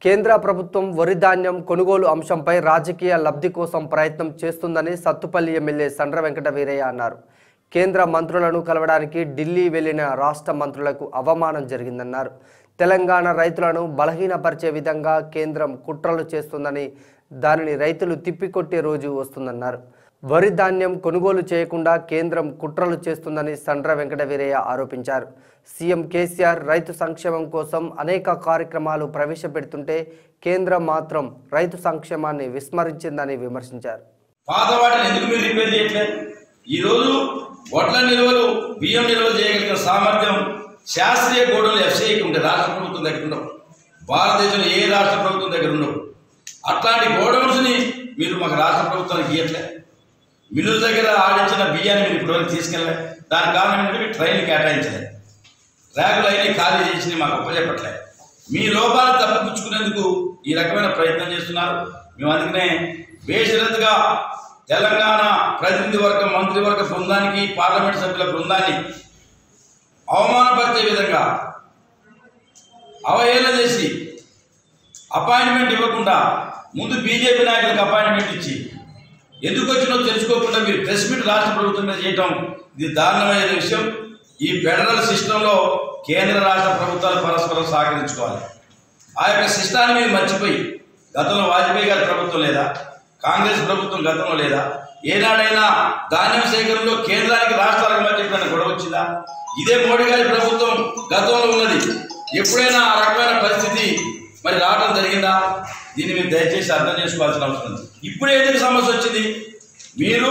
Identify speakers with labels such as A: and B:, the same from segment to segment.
A: కేంద్ర ప్రభుత్వం వరి ధాన్యం కొనుగోలు అంశంపై రాజకీయ లబ్ధి కోసం ప్రయత్నం చేస్తుందని సత్తుపల్లి ఎమ్మెల్యే సండ్ర వెంకట వీరయ్య అన్నారు కేంద్ర మంత్రులను కలవడానికి ఢిల్లీ వెళ్లిన రాష్ట్ర మంత్రులకు అవమానం జరిగిందన్నారు తెలంగాణ రైతులను బలహీనపరిచే విధంగా కేంద్రం కుట్రలు చేస్తుందని దానిని రైతులు తిప్పికొట్టే రోజు వస్తుందన్నారు వరి ధాన్యం కొనుగోలు చేయకుండా కేంద్రం కుట్రలు చేస్తుందని సండ్ర వెంకట వీరయ్య ఆరోపించారు సీఎం కేసీఆర్ రైతు సంక్షేమం కోసం అనేక కార్యక్రమాలు ప్రవేశపెడుతుంటే కేంద్రం మాత్రం రైతు సంక్షేమాన్ని విస్మరించిందని విమర్శించారు
B: పాత వాటిని ఎందుకు మీరు రిపేర్ చేయట్లేదు ఈరోజు వడ్ల నిల్వలు బియ్యం నిల్వలు చేయగలిగిన సామర్థ్యం శాస్త్రీయ గోడలు ఎఫ్సీఐకి ఉండే రాష్ట్ర ప్రభుత్వం దగ్గర ఉండవు భారతదేశంలో ఏ రాష్ట్ర ప్రభుత్వం దగ్గర ఉండవు అట్లాంటి గోడౌన్స్ని మీరు మాకు రాష్ట్ర ప్రభుత్వానికి ఇవ్వట్లే మిల్లుల దగ్గర ఆడించిన బియ్యాన్ని మీరు ఇప్పటివరకు తీసుకెళ్ళలే దాని కారణం ఏంటంటే మీరు ట్రైన్లు కేటాయించలేదు ర్యాకులు అయినా ఖాళీ చేసి మాకు ఒప్పచెప్పట్లే మీ లోపాలు తప్పిపుచ్చుకునేందుకు ఈ రకమైన ప్రయత్నం చేస్తున్నారు మేము అందుకనే బేషరతుగా తెలంగాణ ప్రతినిధి వర్గం మంత్రివర్గ బృందానికి పార్లమెంట్ సభ్యుల బృందాన్ని అవమానపరిచే విధంగా అవహేళన చేసి అపాయింట్మెంట్ ఇవ్వకుండా ముందు బీజేపీ నాయకులకు అపాయింట్మెంట్ ఇచ్చి ఎందుకు వచ్చినో తెలుసుకోకుండా మీరు ప్రెస్ మీట్ రాష్ట్ర ప్రభుత్వం మీద చేయటం ఇది దారుణమైన విషయం ఈ ఫెడరల్ సిస్టంలో కేంద్ర రాష్ట్ర ప్రభుత్వాలు పరస్పరం సహకరించుకోవాలి ఆ యొక్క సిస్టాన్ని మీరు మర్చిపోయి గతంలో వాజ్పేయి గారి ప్రభుత్వం లేదా కాంగ్రెస్ ప్రభుత్వం గతంలో లేదా ఏనాడైనా ధాన్యం సేకరణలో కేంద్రానికి రాష్ట్రాలకు మధ్య ఎప్పుడైనా గొడవ వచ్చిందా ఇదే మోడీ గారి ప్రభుత్వం గతంలో ఉన్నది ఎప్పుడైనా ఆ రకమైన పరిస్థితి మరి రావడం జరిగిందా దీన్ని మీరు దయచేసి అర్థం చేసుకోవాల్సిన అవసరం ఉంది ఇప్పుడు ఎందుకు సమస్య వచ్చింది మీరు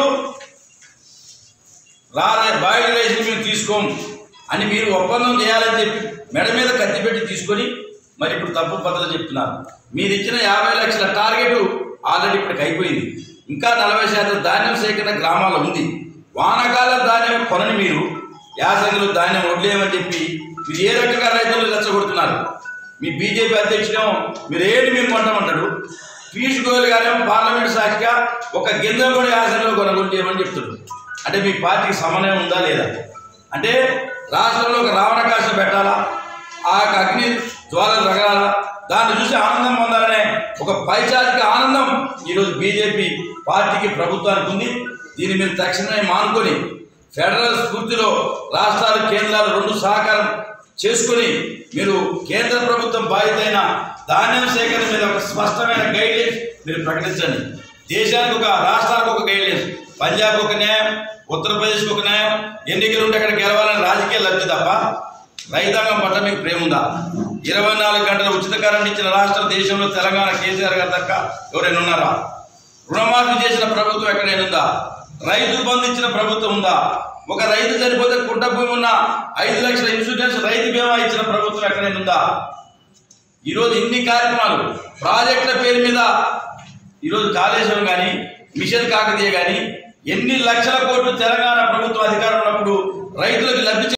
B: రారా బాయిల్ రైస్ మేము తీసుకోం అని మీరు ఒప్పందం చేయాలని చెప్పి మెడ మీద కత్తి పెట్టి తీసుకొని మరి ఇప్పుడు తప్పు పద్ధతులు చెప్తున్నారు మీరు ఇచ్చిన యాభై లక్షల టార్గెట్ ఆల్రెడీ ఇప్పటికి అయిపోయింది ఇంకా నలభై శాతం ధాన్యం సేకరణ గ్రామాల్లో ఉంది వానాకాలం ధాన్యం కొనని మీరు యాసంగిలో ధాన్యం వడ్లేయమని చెప్పి మీరు ఏ రకంగా రైతులు రెచ్చగొడుతున్నారు మీ బీజేపీ అధ్యక్షుడేమో మీరు ఏంటి మీరు కొంటామంటాడు పీయూష్ గోయల్ గారేమో పార్లమెంట్ సాక్షిగా ఒక గింజ కూడా యాసంగిలో కొనుగోలు చేయమని చెప్తున్నాడు అంటే మీ పార్టీకి సమన్వయం ఉందా లేదా అంటే రాష్ట్రంలో ఒక రావణకాశం పెట్టాలా ఆ యొక్క అగ్ని జ్వాలలు రగలాలా దాన్ని చూసి ఆనందం పొందాలనే ఒక పైచారిక ఆనందం ఈరోజు బీజేపీ పార్టీకి ప్రభుత్వానికి ఉంది దీన్ని మీరు తక్షణమే మానుకొని ఫెడరల్ స్ఫూర్తిలో రాష్ట్రాలు కేంద్రాలు రెండు సహకారం చేసుకుని మీరు కేంద్ర ప్రభుత్వం బాధ్యత అయిన ధాన్యం సేకరణ మీద ఒక స్పష్టమైన గైడ్లైన్స్ మీరు ప్రకటించండి దేశానికి ఒక రాష్ట్రానికి ఒక గైడ్లైన్స్ పంజాబ్ ఒక న్యాయం ఉత్తరప్రదేశ్కి ఒక న్యాయం ఎన్నికలు ఉంటే అక్కడ గెలవాలని రాజకీయ లబ్ధి తప్ప రైతాంగం పట్ల మీకు ప్రేమ ఉందా ఇరవై నాలుగు గంటల ఉచిత కరెంట్ ఇచ్చిన రాష్ట్ర దేశంలో తెలంగాణ కేసీఆర్ గారి దక్క ఎవరైనా ఉన్నారా రుణమాఫీ చేసిన ప్రభుత్వం ఎక్కడైనా ఉందా రైతు బంధు ఇచ్చిన ప్రభుత్వం ఉందా ఒక రైతు చనిపోతే కుంట భూమి ఉన్న ఐదు లక్షల ఇన్సూరెన్స్ రైతు బీమా ఇచ్చిన ప్రభుత్వం ఎక్కడైనా ఉందా ఈరోజు ఇన్ని కార్యక్రమాలు ప్రాజెక్టుల పేరు మీద ఈరోజు కాళేశ్వరం కానీ మిషన్ కాకతీయ కానీ ఎన్ని లక్షల కోట్లు తెలంగాణ ప్రభుత్వం అధికారం ఉన్నప్పుడు రైతులకు లబ్ధి